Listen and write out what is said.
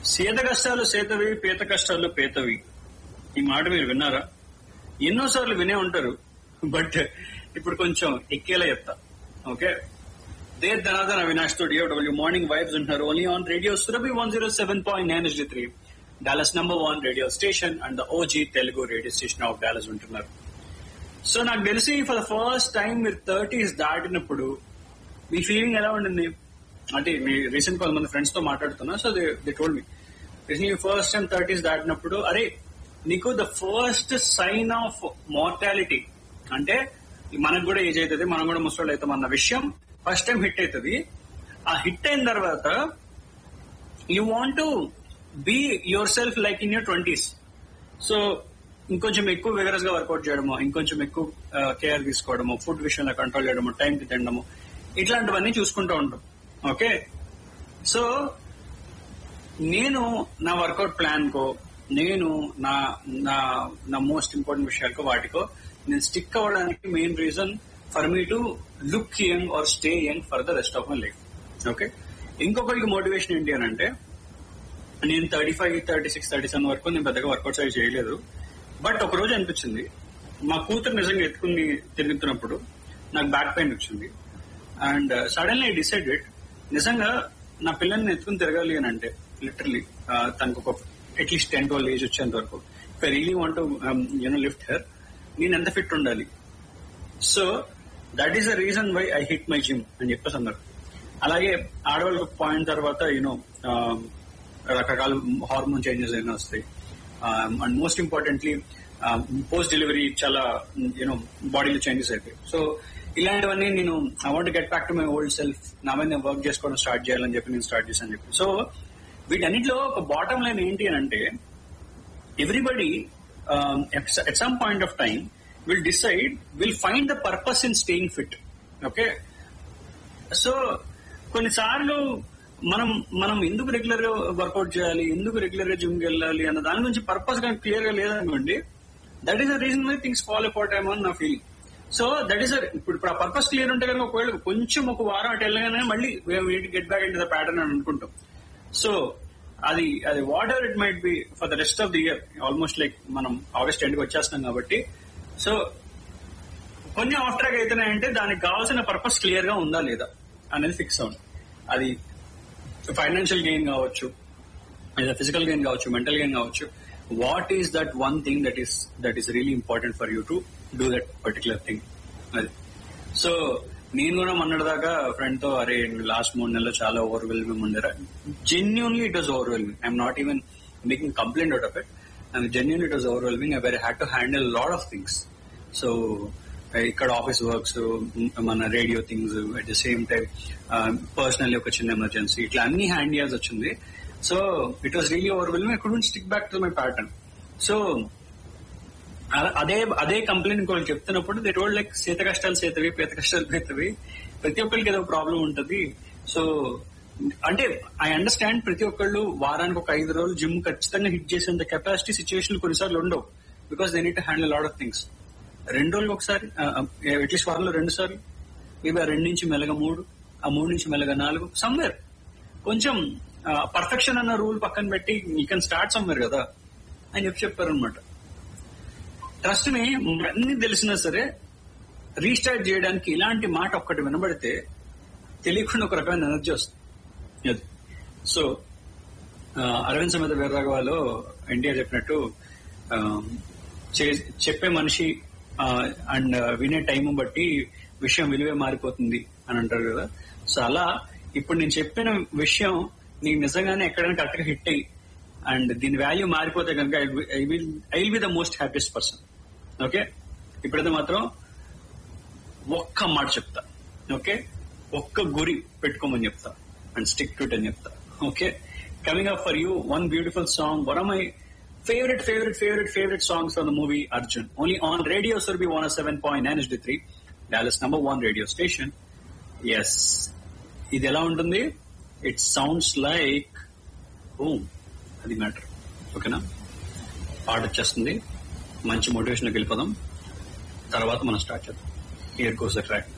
సీత కష్టాలు సేతవి పీత కష్టాలు పేతవి ఈ మాట మీరు విన్నారా ఎన్నోసార్లు వినే ఉంటారు బట్ ఇప్పుడు కొంచెం ఎక్కేలా చెప్తా ఓకే దే ధనాథన్ Avinash studio W morning vibes ఉంటున్నారు only on radio Surabhi one zero seven point nine S three Dallas number one radio station and the OG Telugu radio station of Dallas ఉంటున్నారు సో నాకు తెలిసి ఫర్ ద ఫస్ట్ టైం మీరు thirties దాటినప్పుడు మీ feeling ఎలా ఉండింది అంటే మీ రీసెంట్ కొంతమంది ఫ్రెండ్స్ తో మాట్లాడుతున్నా సో దే టోల్డ్ మీ నీ ఫస్ట్ టైం థర్టీస్ దాటినప్పుడు అరే నీకు the first sign of mortality అంటే మనకు కూడా ఏజ్ అవుతుంది మనం కూడా ముసలి అవుతాం అన్న విషయం ఫస్ట్ టైం హిట్ అవుతుంది ఆ హిట్ అయిన తర్వాత you want to be yourself like in your twenties so ఇంకొంచెం ఎక్కువ విగరస్ గా వర్కౌట్ చేయడము ఇంకొంచెం ఎక్కువ కేర్ తీసుకోవడము ఫుడ్ విషయంలో కంట్రోల్ చేయడము టైంకి తినడము ఇట్లాంటివన్నీ చూసుకుంటూ ఉంటాం ఓకే సో నేను నా వర్కౌట్ ప్లాన్ కో నేను నా నా నా మోస్ట్ ఇంపార్టెంట్ విషయాలకో వాటికో నేను స్టిక్ అవ్వడానికి main reason for me to look young or stay young for the rest of my life okay ఇంకొకరికి మోటివేషన్ ఏంటి అని అంటే నేను thirty five thirty six thirty seven వరకు నేను పెద్దగా వర్కౌట్స్ అవి చేయలేదు బట్ ఒక రోజు అనిపించింది మా కూతురు నిజంగా ఎత్తుకుని తిరుగుతున్నప్పుడు నాకు బ్యాక్ పెయిన్ వచ్చింది అండ్ సడన్లీ ఐ డిసైడెడ్ నిజంగా నా పిల్లల్ని ఎత్తుకుని తిరగాలి అని అంటే లిటరలీ తనకు ఒక అట్లీస్ట్ టెన్ ట్వెల్వ్ ఏజ్ వచ్చేంత వరకు if I really want you know lift her నేను ఎంత ఫిట్ ఉండాలి so that is the reason why I hit my gym అని చెప్పేసి అన్నారు అలాగే ఆడవాళ్ళకి పాయింట్ తర్వాత యూనో రకరకాల హార్మోన్ చేంజెస్ అయినా వస్తాయి and most importantly post delivery చాలా యూనో బాడీలో చేంజెస్ అవుతాయి సో ఇలాంటివన్నీ నేను I want get back to my old self నా మీద నేను వర్క్ చేసుకోవడం స్టార్ట్ చేయాలని చెప్పి నేను స్టార్ట్ చేశాను చెప్పి సో వీటన్నిటిలో ఒక బాటమ్ లైన్ ఏంటి అని అంటే everybody at some point of time will decide will find the purpose in staying fit okay so కొన్నిసార్లు మనం మనం ఎందుకు రెగ్యులర్ గా వర్కౌట్ చేయాలి ఎందుకు రెగ్యులర్ గా జిమ్ వెళ్ళాలి అన్న దాని గురించి పర్పస్ గా క్లియర్ గా లేదనుకోండి that is the reason why things follow apart time అని నా ఫీలింగ్ సో దట్ ఈస్ ఇప్పుడు ఇప్పుడు ఆ పర్పస్ క్లియర్ ఉంటే కనుక ఒకవేళ కొంచెం ఒక వారం అటు వెళ్ళగానే మళ్ళీ get back in the pattern అని అనుకుంటాం సో అది అది whatever it might be for the rest of the year almost like మనం ఆగస్ట్ ఎండ్కి వచ్చేస్తున్నాం కాబట్టి సో కొన్ని ఆఫ్ ట్రాక్ అవుతున్నాయంటే దానికి కావాల్సిన పర్పస్ క్లియర్ గా ఉందా లేదా అనేది ఫిక్స్ అవును అది ఫైనాన్షియల్ గెయిన్ కావచ్చు లేదా ఫిజికల్ గెయిన్ కావచ్చు మెంటల్ గెయిన్ కావచ్చు what is that one thing that is that is really important for you to do that particular thing అది సో నేను కూడా మొన్నటిదాకా ఫ్రెండ్ తో అరే లాస్ట్ మూడు నెలలు చాలా ఓవర్వెల్మింగ్ ఉండేరా genuinely it was overwhelming I'm not even making complaint out of it and genuine it was overwhelming I very had to handle lot of things so ఇక్కడ ఆఫీస్ వర్క్స్ మన radio things at the same time personally ఒక చిన్న emergency ఇట్లా అన్ని hand చేయాల్సి వచ్చింది so it was really overwhelming I couldn't stick back to my pattern so అదే అదే కంప్లైంట్ ఇంకోటి చెప్తున్నప్పుడు దే టోల్డ్ లైక్ సీత కష్టాలు సేతవి పేత కష్టాలు పేతవి ప్రతి ఒక్కరికి ఏదో ప్రాబ్లం ఉంటుంది సో అంటే ఐ అండర్స్టాండ్ ప్రతి ఒక్కళ్ళు వారానికి ఒక ఐదు రోజులు జిమ్ ఖచ్చితంగా హిట్ చేసేంత కెపాసిటీ సిచ్యువేషన్ కొన్నిసార్లు ఉండవు because they need handle lot of things రెండు రోజులు ఒకసారి అట్లీస్ట్ వారంలో రెండు సార్లు మేబీ ఆ రెండు నుంచి మెల్లగా మూడు ఆ మూడు నుంచి మెల్లగా నాలుగు సమ్వేర్ కొంచెం పర్ఫెక్షన్ అన్న రూల్ పక్కన పెట్టి యూ కెన్ స్టార్ట్ సమ్వేర్ కదా అని చెప్పి చెప్పారు అనమాట ట్రస్ట్ ని అన్ని తెలిసినా సరే రీస్టార్ట్ చేయడానికి ఇలాంటి మాట ఒక్కటి వినబడితే తెలియకుండా ఒక రకమైన ఎనర్జీ వస్తుంది అది సో అరవింద్ సమేత వీరరాఘవాలో ఎన్టీఆర్ చెప్పినట్టు చెప్పే మనిషి అండ్ వినే టైం బట్టి విషయం విలువే మారిపోతుంది అని అంటారు కదా సో అలా ఇప్పుడు నేను చెప్పిన విషయం నీకు నిజంగానే ఎక్కడైనా కరెక్ట్ గా హిట్ అయ్యి అండ్ దీని వాల్యూ మారిపోతే కనుక I will I will be the most happiest person okay ఇప్పుడైతే మాత్రం ఒక్క మాట చెప్తా ఓకే ఒక్క గురి పెట్టుకోమని చెప్తా అండ్ స్టిక్ టు అని చెప్తా okay coming up for you one beautiful song one of my favourite favourite favourite favourite songs on the movie Arjun only on radio Surabhi one seven point nine D three Dallas number one radio station yes ఇది ఎలా ఉంటుంది it sounds like home అది matter ఓకేనా పాట వచ్చేస్తుంది మంచి మోటివేషన్కి వెళ్ళిపోదాం తర్వాత మనం స్టార్ట్ చేద్దాం ఇయర్ కోర్స్ ట్రాక్